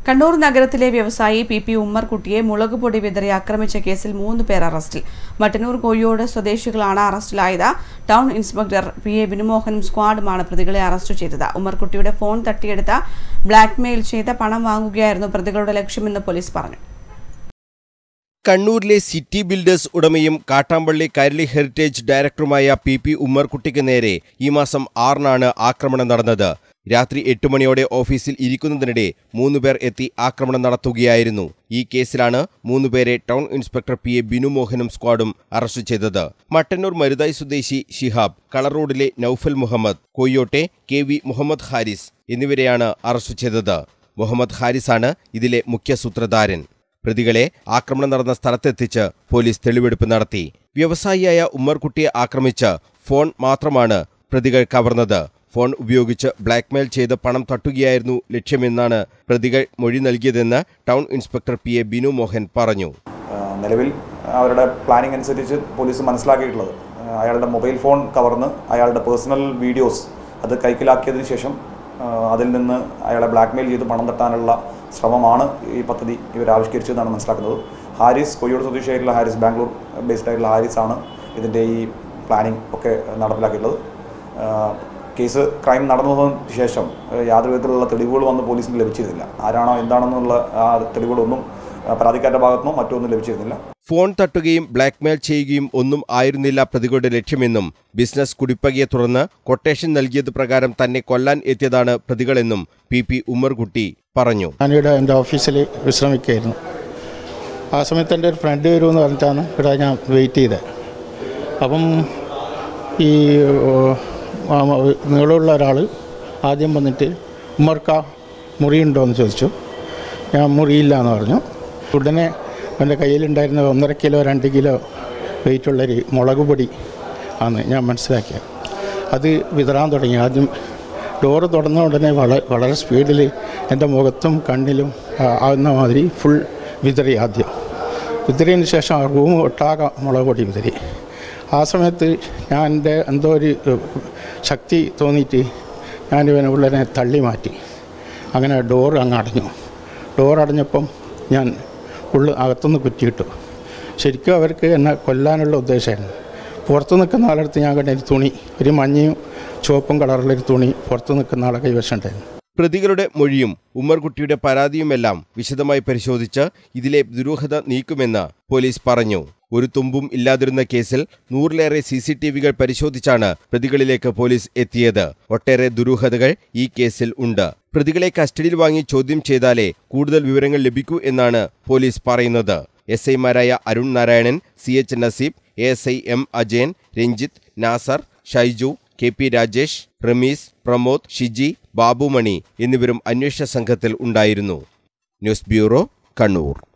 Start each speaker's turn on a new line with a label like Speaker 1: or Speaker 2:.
Speaker 1: കണ്ണൂർ നഗരത്തിലെ വ്യവസായി P P ഉമ്മർകുട്ടിയെ മുളകുപൊടി വിതറി ആക്രമിച്ച കേസിൽ മൂന്ന് പേർ അറസ്റ്റിൽ മട്ടന്നൂർ കോഴിയോട് സ്വദേശികളാണ് അറസ്റ്റിലായത് ടൗൺ ഇൻസ്പെക്ടർ പി എ ബിനുമോഹനും സ്ക്വാഡുമാണ് പ്രതികളെ അറസ്റ്റ് ചെയ്തത് ഉമ്മർകുട്ടിയുടെ ഫോൺ തട്ടിയെടുത്ത ബ്ലാക്ക്മെയിൽ ചെയ്ത പണം വാങ്ങുകയായിരുന്നു പ്രതികളുടെ ലക്ഷ്യമെന്ന് പോലീസ് പറഞ്ഞു
Speaker 2: കണ്ണൂരിലെ സിറ്റി ബിൽഡേഴ്സ് ഉടമയും കാട്ടാമ്പള്ളി കൈരളി ഹെറിറ്റേജ് ഡയറക്ടറുമായ പി പി ഉമ്മർകുട്ടിക്ക് നേരെ ഈ മാസം ആറിനാണ് ആക്രമണം നടന്നത് രാത്രി എട്ട് മണിയോടെ ഓഫീസിൽ ഇരിക്കുന്നതിനിടെ മൂന്നുപേർ എത്തി ആക്രമണം നടത്തുകയായിരുന്നു ഈ കേസിലാണ് മൂന്നുപേരെ ടൗൺ ഇൻസ്പെക്ടർ പി എ ബിനുമോഹനും സ്ക്വാഡും അറസ്റ്റ് ചെയ്തത് മട്ടന്നൂർ മരുതായി സ്വദേശി ഷിഹാബ് കളർ റോഡിലെ നൌഫൽ മുഹമ്മദ് കൊയ്യോട്ടെ കെ വി മുഹമ്മദ് ഹാരിസ് എന്നിവരെയാണ് അറസ്റ്റ് ചെയ്തത് മുഹമ്മദ് ഹാരിസാണ് ഇതിലെ മുഖ്യ സൂത്രധാരൻ പ്രതികളെ ആക്രമണം നടന്ന സ്ഥലത്തെത്തിച്ച് പോലീസ് തെളിവെടുപ്പ് നടത്തി വ്യവസായിയായ ഉമ്മർകുട്ടിയെ ആക്രമിച്ച് ഫോൺ മാത്രമാണ് പ്രതികൾ കവർന്നത് ഫോൺ ഉപയോഗിച്ച് ബ്ലാക്ക്മെയിൽ ചെയ്ത് പണം തട്ടുകയായിരുന്നു ലക്ഷ്യമെന്നാണ് പ്രതികൾ മൊഴി നൽകിയതെന്ന് town inspector P A Binu Mohan പറഞ്ഞു
Speaker 3: ആ, നിലവിൽ അവരുടെ പ്ലാനിംഗ് അനുസരിച്ച് പോലീസ് മനസ്സിലാക്കിയിട്ടുള്ളത് ആ, അയാളുടെ മൊബൈൽ ഫോൺ കവർന്ന് അയാളുടെ പേഴ്സണൽ വീഡിയോസ് അത് കൈക്കലാക്കിയതിന് ശേഷം ആ, അതിൽ നിന്ന് അയാളെ ബ്ലാക്ക്മെയിൽ ചെയ്ത് പണം തട്ടാനുള്ള ശ്രമമാണ് ഈ പദ്ധതി ഇവർ ആവിഷ്കരിച്ചതെന്നാണ് മനസ്സിലാക്കുന്നത് ഹാരിസ് കോഴിയോട് സ്വദേശിയായിട്ടുള്ള ഹാരിസ് ബാംഗ്ലൂർ ബേസ്ഡ് ആയിട്ടുള്ള ഹാരിസ് ആണ് ഇതിൻ്റെ ഈ പ്ലാനിംഗ് ഒക്കെ നടപ്പിലാക്കിയിട്ടുള്ളത് ആ, കേസ് ക്രൈം നടന്നതിന് ശേഷം ആ, യാതൊരു വിധത്തിലുള്ള തെളിവുകൾ വന്ന് പോലീസിന് ലഭിച്ചിരുന്നില്ല ആരാണോ എന്താണെന്നുള്ള ആ തെളിവുകളൊന്നും ആ, പരാതിക്കാരുടെ ഭാഗത്തുനിന്നോ മറ്റൊന്നും ലഭിച്ചിരുന്നില്ല
Speaker 2: ഫോൺ തട്ടുകയും ബ്ലാക്ക്മെയിൽ ചെയ്യുകയും ഒന്നും ആയിരുന്നില്ല പ്രതികളുടെ ലക്ഷ്യമെന്നും ബിസിനസ് കുടിപ്പകയെ തുടർന്ന് കൊട്ടേഷൻ നൽകിയത് പ്രകാരം തന്നെ കൊല്ലാൻ എത്തിയതാണ് പ്രതികളെന്നും പി പി ഉമ്മർകുട്ടി പറഞ്ഞു
Speaker 4: ഞാനിവിടെ എൻ്റെ ഓഫീസിൽ വിശ്രമിക്കുകയായിരുന്നു ആ സമയത്ത് എൻ്റെ ഒരു ഫ്രണ്ട് വരുമെന്ന് പറഞ്ഞിട്ടാണ് ഇവിടെ ഞാൻ വെയിറ്റ് ചെയ്തത് അപ്പം ഈ ഓ, ആ, നീളമുള്ള ഒരാൾ ആദ്യം വന്നിട്ട് ഉമ്മർക്ക മുറിയുണ്ടോ എന്ന് ചോദിച്ചു ഞാൻ മുറിയില്ല എന്ന് പറഞ്ഞു ഉടനെ എൻ്റെ കയ്യിലുണ്ടായിരുന്ന ഒന്നര കിലോ രണ്ട് കിലോ വെയിറ്റുള്ളൊരു മുളക് പൊടി ആണ് ഞാൻ മനസ്സിലാക്കിയത് അത് വിതറാൻ തുടങ്ങി ആദ്യം ഡോറ് തുറന്ന ഉടനെ വള വളരെ സ്പീഡിൽ എൻ്റെ മുഖത്തും കണ്ണിലും ആ, ആവുന്ന മാതിരി ഫുൾ വിതറി ആദ്യം വിതറിയതിന് ശേഷം ആ റൂം ഒട്ടാകെ മുളക് പൊടി വിതറി ആ സമയത്ത് ഞാൻ എൻ്റെ എന്തോ ഒരു ഏഹ്, ശക്തി തോന്നിയിട്ട് ഞാൻ ഇവനെ ഉള്ളതിനെ തള്ളി മാറ്റി അങ്ങനെ ഡോർ അങ്ങ് അടഞ്ഞു ഡോർ അടഞ്ഞപ്പം ഞാൻ ഉള്ളു അകത്തുനിന്ന് കുറ്റിയിട്ടു ശരിക്കും അവർക്ക് എന്നെ കൊല്ലാനുള്ള ഉദ്ദേശമായിരുന്നു പുറത്ത് നിൽക്കുന്ന ആളടുത്ത് ഞാൻ കണ്ട ഒരു തുണി ഒരു മഞ്ഞയും ചുവപ്പും കളറുള്ളൊരു തുണി പുറത്ത് നിൽക്കുന്ന ആളെ കൈവശമുണ്ടായിരുന്നു
Speaker 2: പ്രതികളുടെ മൊഴിയും ഉമ്മർകുട്ടിയുടെ പരാതിയുമെല്ലാം വിശദമായി പരിശോധിച്ച് ഇതിലെ ദുരൂഹത നീക്കുമെന്ന് പോലീസ് പറഞ്ഞു ഒരു തുമ്പും ഇല്ലാതിരുന്ന കേസിൽ നൂറിലേറെ സി സി ടി വികൾ പരിശോധിച്ചാണ് പ്രതികളിലേക്ക് പോലീസ് എത്തിയത് ഒട്ടേറെ ദുരൂഹതകൾ ഈ കേസിൽ ഉണ്ട് പ്രതികളെ കസ്റ്റഡിയിൽ വാങ്ങി ചോദ്യം ചെയ്താലേ കൂടുതൽ വിവരങ്ങൾ ലഭിക്കൂ എന്നാണ് പോലീസ് പറയുന്നത് എസ് ഐമാരായ Arun Narayanan C H Naseeb A S I M Ajayan Ranjith Nasar Shaiju K P Rajesh Ramees Pramod Shiji Babumani എന്നിവരും അന്വേഷണ സംഘത്തിൽ ഉണ്ടായിരുന്നു ന്യൂസ് ബ്യൂറോ കണ്ണൂർ